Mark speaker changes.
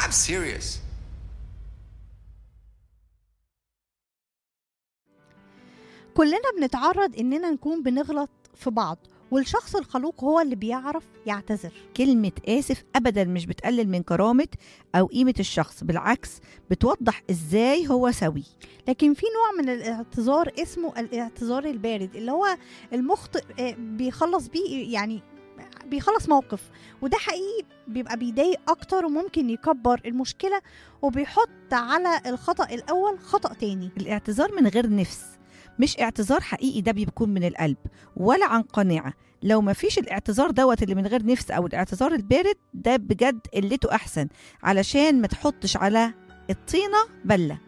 Speaker 1: I'm serious.
Speaker 2: كلنا بنتعرض اننا نكون بنغلط في بعض والشخص الخلوق هو اللي بيعرف يعتذر
Speaker 3: كلمة آسف أبدا مش بتقلل من كرامة أو قيمة الشخص بالعكس بتوضح إزاي هو سوي
Speaker 2: لكن في نوع من الاعتذار اسمه الاعتذار البارد اللي هو المخطئ آه، بيخلص بيه يعني بيخلص موقف وده حقيقي بيبقى بيضايق اكتر وممكن يكبر المشكله وبيحط على الخطا الاول خطا تاني
Speaker 3: الاعتذار من غير نفس مش اعتذار حقيقي ده بيكون من القلب ولا عن قناعة لو ما فيش الاعتذار دوت اللي من غير نفس أو الاعتذار البارد ده بجد قلته أحسن علشان ما تحطش على الطينة بلة